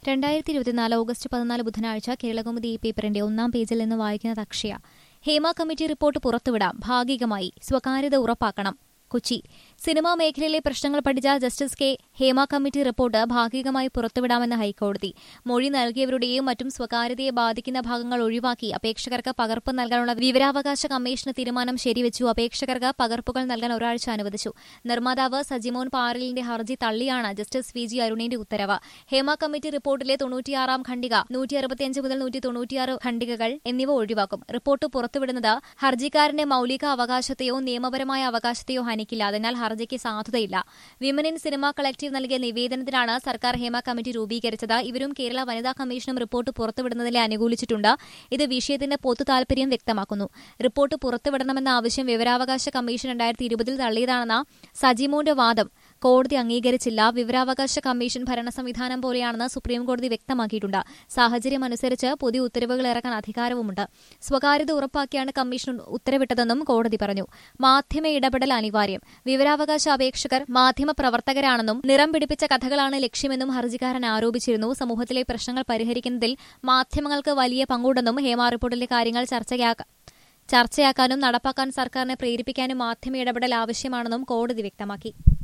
രണ്ടായിരത്തി ഇരുപത്തിനാല് ഓഗസ്റ്റ് പതിനാല് ബുധനാഴ്ച കേരളകൗമുദി ഈ പേപ്പറിന്റെ ഒന്നാം പേജിൽ നിന്ന് വായിക്കുന്നത് അക്ഷയ ഹേമ കമ്മിറ്റി റിപ്പോർട്ട് പുറത്തുവിടാം ഭാഗികമായി സ്വകാര്യത ഉറപ്പാക്കണം കൊച്ചി സിനിമാ മേഖലയിലെ പ്രശ്നങ്ങൾ പഠിച്ച justice K Hema committee report ഭാഗികമായി പുറത്തുവിടാമെന്ന് ഹൈക്കോടതി മൊഴി നൽകിയവരുടെയും മറ്റും സ്വകാര്യതയെ ബാധിക്കുന്ന ഭാഗങ്ങൾ ഒഴിവാക്കി അപേക്ഷകർക്ക് പകർപ്പ് നൽകാനുള്ള വിവരാവകാശ കമ്മീഷന് തീരുമാനം ശരിവെച്ചു അപേക്ഷകർക്ക് പകർപ്പുകൾ നൽകാൻ ഒരാഴ്ച അനുവദിച്ചു നിർമ്മാതാവ് സജിമോൻ പാറലിന്റെ ഹർജി തള്ളിയാണ് ജസ്റ്റിസ് വി ജി അരുണിന്റെ ഉത്തരവ് ഹേമ കമ്മിറ്റി റിപ്പോർട്ടിലെ തൊണ്ണൂറ്റിയാറാം ഖണ്ഡിക നൂറ്റി അറുപത്തിയഞ്ച് മുതൽ നൂറ്റി തൊണ്ണൂറ്റിയാറ് ഖണ്ഡികകൾ എന്നിവ ഒഴിവാക്കും റിപ്പോർട്ട് പുറത്തുവിടുന്നത് ഹർജിക്കാരന്റെ മൌലിക അവകാശത്തെയോ നിയമപരമായ അവകാശത്തെയോ ഹനിക്കില്ല അതിനാൽ ഹർജിക്ക് സാധുതയില്ല വിമൻ ഇൻ സിനിമ കളക്ടീവ് നൽകിയ നിവേദനത്തിലാണ് സർക്കാർ ഹേമ കമ്മിറ്റി രൂപീകരിച്ചത് ഇവരും കേരള വനിതാ കമ്മീഷനും റിപ്പോർട്ട് പുറത്തുവിടുന്നതിനെ അനുകൂലിച്ചിട്ടുണ്ട് ഇത് വിഷയത്തിന്റെ പൊതു താൽപര്യം വ്യക്തമാക്കുന്നു റിപ്പോർട്ട് പുറത്തുവിടണമെന്ന ആവശ്യം വിവരാവകാശ കമ്മീഷൻ രണ്ടായിരത്തി ഇരുപതിൽ തള്ളിയതാണെന്ന സജിമോന്റെ വാദം കോടതി അംഗീകരിച്ചില്ല വിവരാവകാശ കമ്മീഷൻ ഭരണ സംവിധാനം പോലെയാണെന്ന് സുപ്രീംകോടതി വ്യക്തമാക്കിയിട്ടുണ്ട് സാഹചര്യം അനുസരിച്ച് പുതിയ ഉത്തരവുകൾ ഇറക്കാൻ അധികാരവുമുണ്ട് സ്വകാര്യത ഉറപ്പാക്കിയാണ് കമ്മീഷൻ ഉത്തരവിട്ടതെന്നും കോടതി പറഞ്ഞു മാധ്യമ ഇടപെടൽ അനിവാര്യം വിവരാവകാശ അപേക്ഷകർ മാധ്യമ പ്രവർത്തകരാണെന്നും നിറം പിടിപ്പിച്ച കഥകളാണ് ലക്ഷ്യമെന്നും ഹർജിക്കാരൻ ആരോപിച്ചിരുന്നു സമൂഹത്തിലെ പ്രശ്നങ്ങൾ പരിഹരിക്കുന്നതിൽ മാധ്യമങ്ങൾക്ക് വലിയ പങ്കുണ്ടെന്നും ഹേമ റിപ്പോർട്ടിലെ കാര്യങ്ങൾ ചർച്ചയാക്കാം ചർച്ചയാക്കാനും നടപ്പാക്കാൻ സർക്കാരിനെ പ്രേരിപ്പിക്കാനും മാധ്യമ ഇടപെടൽ ആവശ്യമാണെന്നും കോടതി വ്യക്തമാക്കി